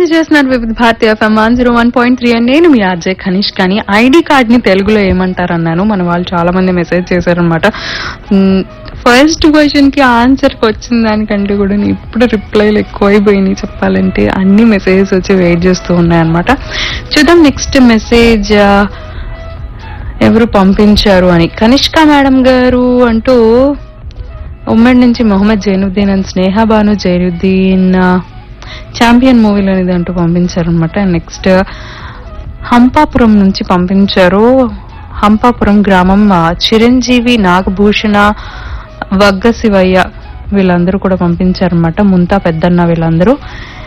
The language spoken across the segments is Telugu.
ట్యూన్ చేస్తున్నారు వివిధ భారతీయ FM one zero one point three అని నేను మీ ఆర్జే ఖనిష్ కానీ ఐడి కార్డ్ ని తెలుగులో ఏమంటారు అన్నాను మన వాళ్ళు చాలా మంది మెసేజ్ చేశారనమాట ఫస్ట్ క్వశ్చన్ కి ఆన్సర్ వచ్చిన దానికంటే కూడా నేను ఇప్పుడు రిప్లైలు ఎక్కువైపోయినాయి చెప్పాలంటే అన్ని మెసేజెస్ వచ్చి వెయిట్ చేస్తూ ఉన్నాయన్నమాట చూద్దాం నెక్స్ట్ మెసేజ్ ఎవరు పంపించారు అని కనిష్క మేడం గారు అంటూ ఉమ్మడి నుంచి మొహమ్మద్ జైనుద్దీన్ అండ్ స్నేహ బాను జైనుద్దీన్ ఛాంపియన్ మూవీలో అనేది అంటూ పంపించారనమాట నెక్స్ట్ హంపాపురం నుంచి పంపించారు హంపాపురం గ్రామం ఆ, చిరంజీవి నాగభూషణ వగ్గ శివయ్య వీళ్ళందరూ కూడా పంపించారనమాట ముంతా పెద్దన్న వీళ్ళందరూ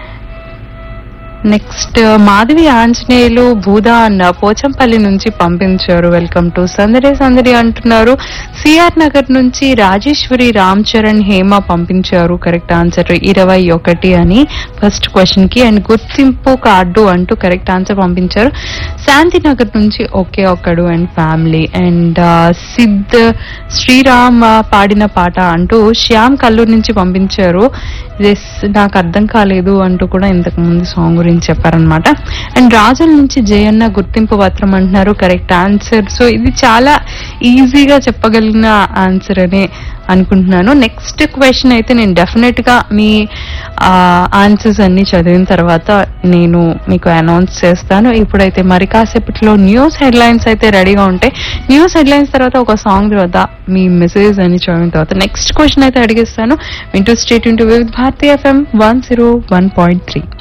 నెక్స్ట్ మాధవి ఆంజనేయులు భూదా అన్న పోచంపల్లి నుంచి పంపించారు వెల్కమ్ టు సందడి సందడి అంటున్నారు సిఆర్ నగర్ నుంచి రాజేశ్వరి రామ్ చరణ్ హేమ పంపించారు కరెక్ట్ ఆన్సర్ ఇరవై ఒకటి అని ఫస్ట్ క్వశ్చన్ కి అండ్ గుర్తింపు కార్డు అంటూ కరెక్ట్ ఆన్సర్ పంపించారు శాంతినగర్ నుంచి Oke Okkadu and family and Sid Sriram ఆ, పాడిన పాట అంటూ శ్యామ్ కల్లూరు నుంచి పంపించారు This నాకు అర్థం కాలేదు అంటూ కూడా ఇంతకు ముందు సాంగ్ గురించి చెప్పారనమాట అండ్ రాజుల నుంచి జయన్న గుర్తింపు పత్రం అంటున్నారు కరెక్ట్ ఆన్సర్ సో ఇది చాలా ఈజీగా చెప్పగలిగిన ఆన్సర్ అనే అనుకుంటున్నాను నెక్స్ట్ క్వశ్చన్ అయితే నేను డెఫినెట్ గా మీ ఆన్సర్స్ అన్ని చదివిన తర్వాత నేను మీకు అనౌన్స్ చేస్తాను ఇప్పుడైతే మరి కాసేపట్లో న్యూస్ హెడ్లైన్స్ అయితే రెడీగా ఉంటాయి న్యూస్ హెడ్లైన్స్ తర్వాత ఒక సాంగ్ తర్వాత మీ మెసేజ్ అని చదివిన తర్వాత నెక్స్ట్ క్వశ్చన్ అయితే అడిగిస్తాను వింటూ stay tuned with Bharati FM one zero one point three